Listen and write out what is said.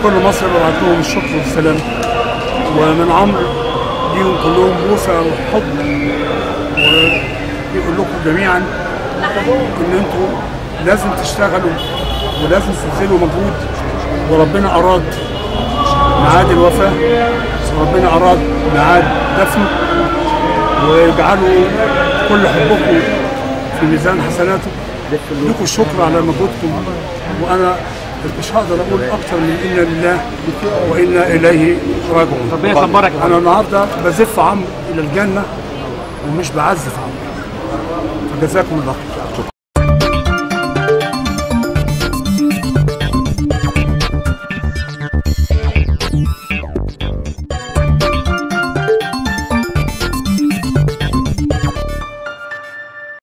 كل مصر ببعت لهم الشكر والسلام ومن عمرو ليهم كلهم بوسه وحب ويقول لكم جميعا ان انتوا لازم تشتغلوا ولازم تبذلوا مجهود وربنا اراد ميعاد الوفاه وربنا اراد ميعاد دفنه ويجعلوا كل حبكم في ميزان حسناته لكم الشكر على مجهودكم وانا مش هقدر اقول اكتر من انا لله وانا اليه راجعون ربنا يصبرك يا انا النهارده بزف عمرو الى الجنه ومش بعزف عمرو فجزاكم الله خير